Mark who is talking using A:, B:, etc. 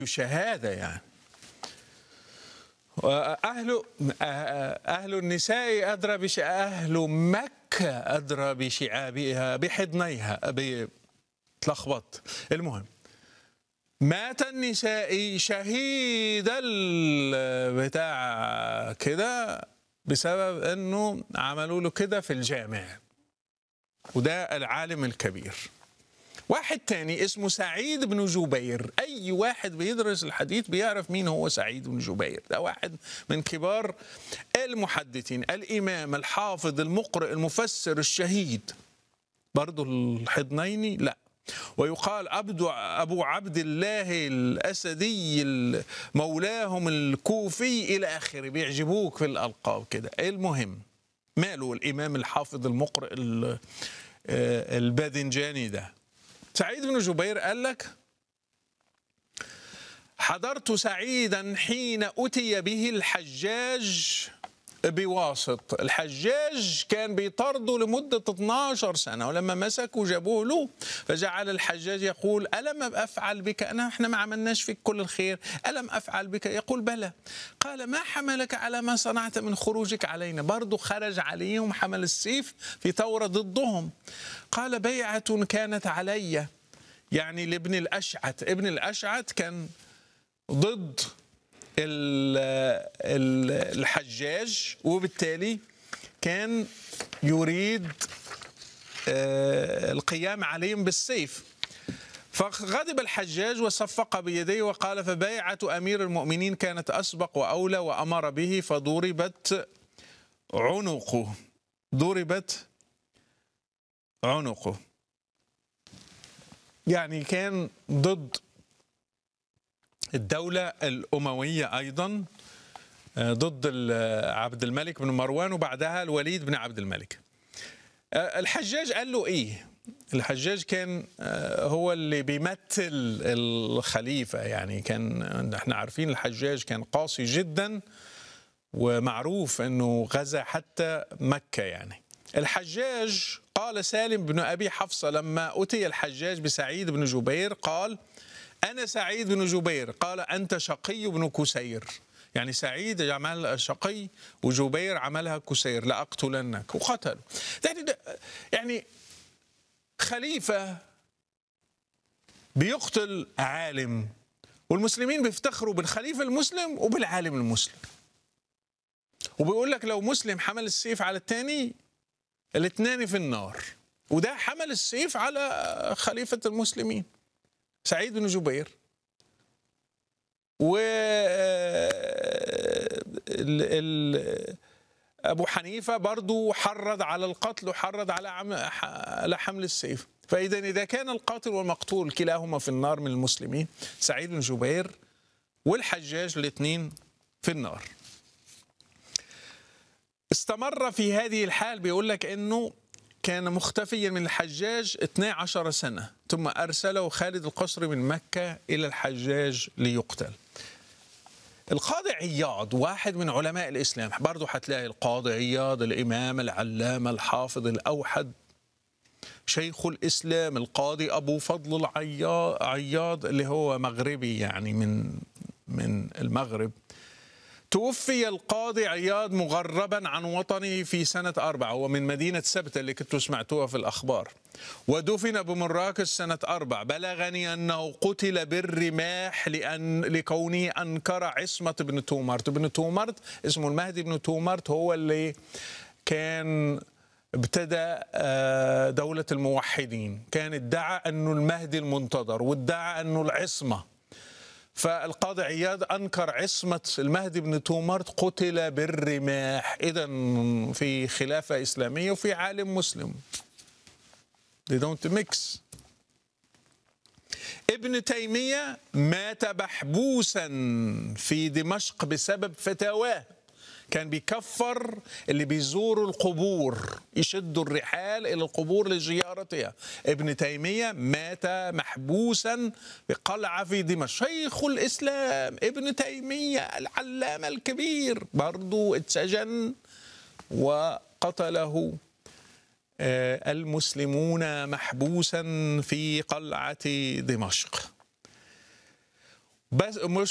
A: شهادة يعني أهل أهل النساء أدرى بش أهل مكة أدرى بشعابها بحضنيها بتلخبط المهم مات النساء شهيد بتاع كده بسبب انه عملوا له كده في الجامع وده العالم الكبير واحد تاني اسمه سعيد بن جبير أي واحد بيدرس الحديث بيعرف مين هو سعيد بن جبير ده واحد من كبار المحدثين الإمام الحافظ المقرئ المفسر الشهيد برضو الحضنيني لا ويقال عبد أبو عبد الله الأسدي مولاهم الكوفي إلى آخره بيعجبوك في الألقاب كده المهم ماله الإمام الحافظ المقرئ الباذنجاني ده سعيد بن جبير قال لك حضرت سعيدا حين أتي به الحجاج بواسط الحجاج كان بيطرده لمدة 12 سنة ولما مسكوا جابوه له فجعل الحجاج يقول ألم أفعل بك أنا إحنا ما عملناش فيك كل الخير ألم أفعل بك يقول بلى قال ما حملك على ما صنعت من خروجك علينا برضو خرج عليهم حمل السيف في ثورة ضدهم قال بيعة كانت علي يعني لابن الأشعت ابن الأشعت كان ضد الحجاج وبالتالي كان يريد القيام عليهم بالسيف فغضب الحجاج وصفق بيديه وقال فبيعة أمير المؤمنين كانت أسبق وأولى وأمر به فضربت عنقه ضربت عنقه يعني كان ضد الدولة الأموية أيضا ضد عبد الملك بن مروان وبعدها الوليد بن عبد الملك الحجاج قال له إيه الحجاج كان هو اللي بيمثل الخليفة يعني كان احنا عارفين الحجاج كان قاسي جدا ومعروف انه غزا حتى مكة يعني الحجاج قال سالم بن أبي حفصة لما أتي الحجاج بسعيد بن جبير قال أنا سعيد بن جبير قال أنت شقي بن كسير يعني سعيد عمل شقي وجبير عملها كسير لأقتلنك وقتل يعني يعني خليفة بيقتل عالم والمسلمين بيفتخروا بالخليفة المسلم وبالعالم المسلم وبيقول لك لو مسلم حمل السيف على الثاني الاثنين في النار وده حمل السيف على خليفة المسلمين سعيد بن جبير و ال... ابو حنيفه برضو حرض على القتل وحرض على عم... على حمل السيف فاذا اذا كان القاتل والمقتول كلاهما في النار من المسلمين سعيد بن جبير والحجاج الاثنين في النار استمر في هذه الحال بيقول لك انه كان مختفيا من الحجاج 12 سنة ثم أرسله خالد القصري من مكة إلى الحجاج ليقتل القاضي عياض واحد من علماء الإسلام برضو هتلاقي القاضي عياض الإمام العلامة الحافظ الأوحد شيخ الإسلام القاضي أبو فضل العياض اللي هو مغربي يعني من من المغرب توفي القاضي عياض مغربا عن وطنه في سنة أربعة هو من مدينة سبتة اللي كنتوا سمعتوها في الأخبار ودفن بمراكش سنة أربع بلغني أنه قتل بالرماح لأن لكونه أنكر عصمة ابن تومرت ابن تومرت اسمه المهدي بن تومرت هو اللي كان ابتدى دولة الموحدين كان ادعى أنه المهدي المنتظر وادعى أنه العصمة فالقاضي عياض انكر عصمه المهدي بن تومرت قتل بالرماح اذا في خلافه اسلاميه وفي عالم مسلم they don't mix ابن تيميه مات محبوسا في دمشق بسبب فتاواه كان بيكفر اللي بيزوروا القبور يشدوا الرحال إلى القبور لزيارتها ابن تيمية مات محبوسا بقلعة في دمشق شيخ الإسلام ابن تيمية العلامة الكبير برضو اتسجن وقتله المسلمون محبوسا في قلعة دمشق بس مش